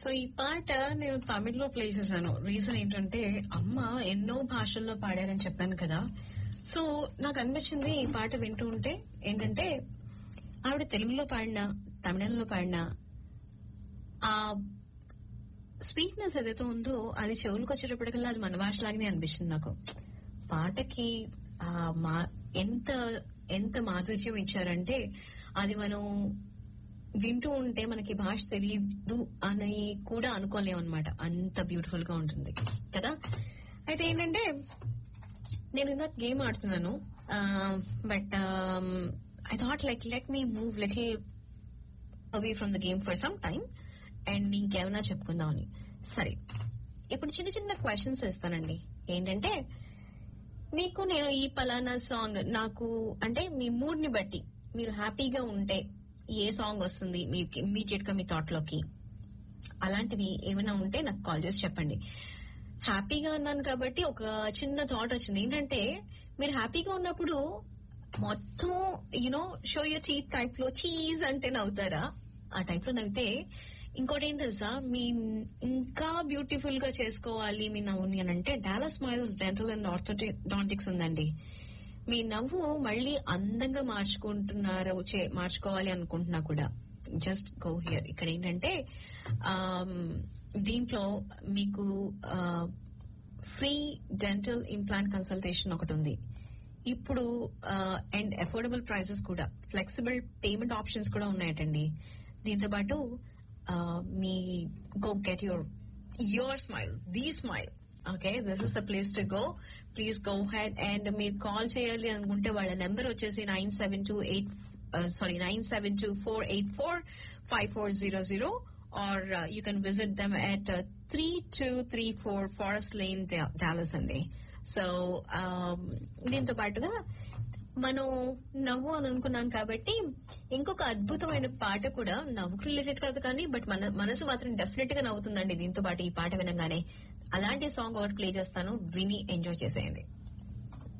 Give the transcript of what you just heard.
so ఈ పాట నేను తమిళ్లో ప్లే చేశాను రీజన్ ఏంటంటే అమ్మ ఎన్నో భాషల్లో పాడారని చెప్పాను కదా సో నాకు అనిపించింది ఈ పాట వింటూ ఉంటే ఏంటంటే ఆవిడ తెలుగులో పాడినా తమిళంలో పాడినా ఆ స్వీట్నెస్ ఏదైతే ఉందో అది చెవులకు వచ్చేటప్పటికల్లా అది మన భాషలాగానే అనిపిస్తుంది నాకు పాటకి ఆ మా ఎంత ఎంత మాధుర్యం ఇచ్చారంటే అది మనం వింటూ ఉంటే మనకి భాష తెలియదు అని కూడా అనుకోలేం అనమాట అంత బ్యూటిఫుల్ గా ఉంటుంది కదా అయితే ఏంటంటే నేను ఇందాక గేమ్ ఆడుతున్నాను but I thought like let me move little away from the game for some time and ఇంకేమైనా చెప్పుకుందామని సరే ఇప్పుడు చిన్న చిన్న క్వశ్చన్స్ ఇస్తానండి ఏంటంటే మీకు నేను ఈ పలానా సాంగ్ నాకు అంటే మీ మూడ్ ని బట్టి మీరు హ్యాపీగా ఉంటే ఏ సాంగ్ వస్తుంది మీకు ఇమ్మీడియట్ గా మీ థాట్ లోకి అలాంటివి ఏమైనా ఉంటే నాకు కాల్ చేసి చెప్పండి హ్యాపీగా ఉన్నాను కాబట్టి ఒక చిన్న థాట్ వచ్చింది ఏంటంటే మీరు హ్యాపీగా ఉన్నప్పుడు మొత్తం you know show your cheese type లో చీజ్ అంటే నవ్వుతారా ఆ టైప్ లో నవ్వితే ఇంకోటి ఏం తెలుసా మీ ఇంకా బ్యూటిఫుల్ గా చేసుకోవాలి మీ నవ్వుని అని అంటే Dallas smiles dental and orthodontics ఉందండి మీ నవ్వు మళ్ళీ అందంగా మార్చుకుంటున్నారు చే- మార్చుకోవాలి అనుకుంటున్నా కూడా జస్ట్ గో హియర్ ఇక్కడ ఏంటంటే ఆమ్, దీంట్లో మీకు ఫ్రీ డెంటల్ ఇంప్లాంట్ కన్సల్టేషన్ ఒకటి ఉంది ఇప్పుడు అండ్ అఫోర్డబుల్ ప్రైసెస్ కూడా ఫ్లెక్సిబుల్ పేమెంట్ ఆప్షన్స్ కూడా ఉన్నాయటండి దీంతో పాటు ఆ, మీ go get your your smile the smile okay this is the place to go please go head and మీరు కాల్ చేయాలి అనుకుంటే వాళ్ళ నెంబర్ వచ్చేసి nine seven two eight sorry nine seven two four eight four five four zero zero or you can visit them at three two three four Forest Lane Dallas అండి so దీంతో పాటుగా మనం నవ్వు అని అనుకున్నాం కాబట్టి ఇంకొక అద్భుతమైన పాట కూడా నవ్వుకు రిలేటెడ్ కాదు కానీ బట్ మన మనసు మాత్రం డెఫినెట్ గా నవ్వుతుందండి దీంతో పాటు ఈ పాట వినగానే అలాంటి సాంగ్ ఒకటి ప్లే చేస్తాను విని ఎంజాయ్ చేసేయండి